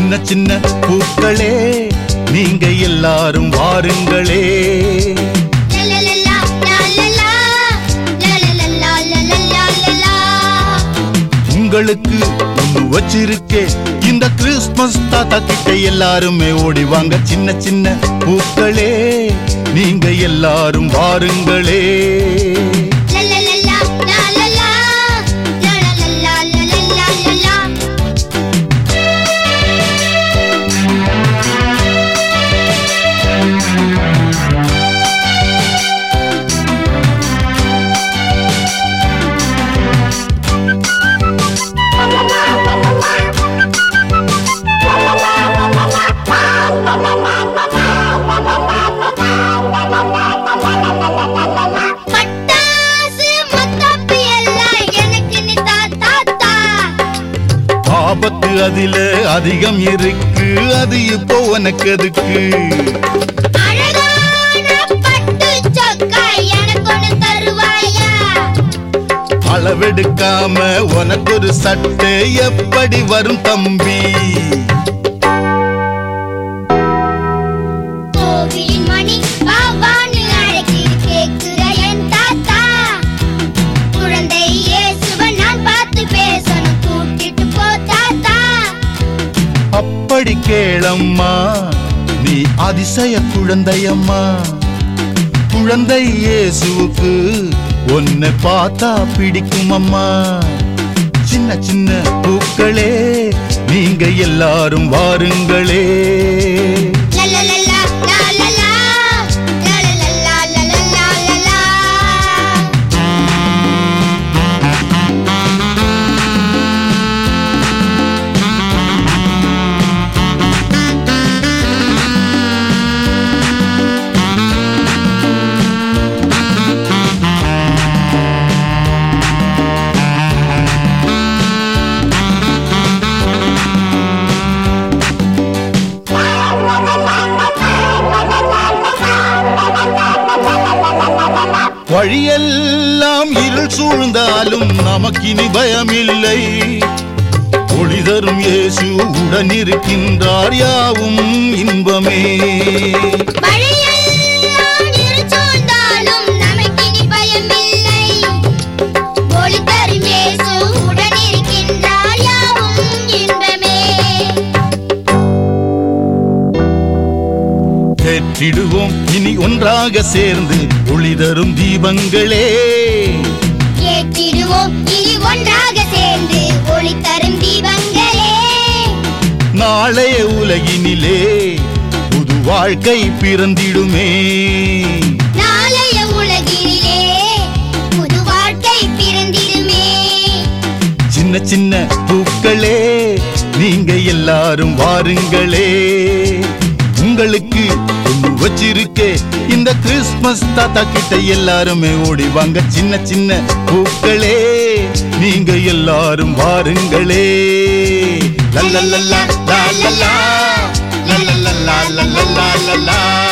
சின்ன சின்ன பூக்களே நீங்க எல்லாரும் வாருங்களே லலலலா, லலலா, லலலலா, லலலா, லலலா. உங்களுக்கு ஒண்ணு வச்சிருக்கே இந்த கிறிஸ்மஸ் தாத்தா கிட்ட எல்லாருமே ஓடி வாங்க சின்ன சின்ன பூக்களே நீங்க எல்லாரும் வாருங்களே லலலலா, லலலா, லலலலா, லலலா, லலா. பட்டாசு மத்தாப்பு எல்லாம் எனக்கு நீ தா, தா, தா. ஆபத்து அதில அதிகம் இருக்கு அது இப்போ உனக்கு எதுக்கு அழகான பட்டுச் சொக்கா எனக்கு ஒண்ணு தருவாயா? அளவெடுக்காம உனக்கு ஒரு சட்டை எப்படி வரும் தம்பி கோவிலின் மணி வாவான்னு அழைக்குது கேக்குற என் தாத்தா. குழந்தை இயேசுவை நான் பார்த்து பேசணும் கூட்டிட்டு போ தாத்தா. அப்படி கேளம்மா நீ அதிசய குழந்தையம்மா குழந்தை இயேசுவுக்கு உன்னை பார்த்தா பிடிக்கும் அம்மா சின்ன சின்ன பூக்களே நீங்க எல்லாரும் வாருங்களே லலலலா, லலலா, லலலலா, லலலா, லலா. வழியெல்லாம் இருள் சூழ்ந்தாலும் நமக்கினி பயமில்லை ஒளி தரும் இயேசு உடன் இருக்கின்றார் யாவும் இன்பமே வழியெல்லாம் இருள் சூழ்ந்தாலும் நமக்கினி பயமில்லை. ஒளி தரும் இயேசு உடன் இருக்கின்றார், யாவும் இன்பமே. ஏற்றிடுவோம் இனி ஒன்றாக சேர்ந்து ஒளி தரும் தீபங்களே ஏற்றிடுவோம் இனி ஒன்றாக சேர்ந்து ஒளி தரும் தீபங்களே நாளைய உலகினிலே புது வாழ்க்கை பிறந்திடுமே நாளைய உலகிலே புது வாழ்க்கை பிறந்திடுமே சின்ன சின்ன பூக்களே நீங்க எல்லாரும் வாருங்களே உங்களுக்கு ஒண்ணு வச்சிருக்கே இந்த கிறிஸ்மஸ் தாத்தா கிட்ட எல்லாருமே ஓடி வாங்க சின்ன சின்ன பூக்களே நீங்க எல்லாரும் வாருங்களே லல்லல்லா, லல்லல்லா, லல்லல்லா, லல்லல்லா, லல்லல்லா.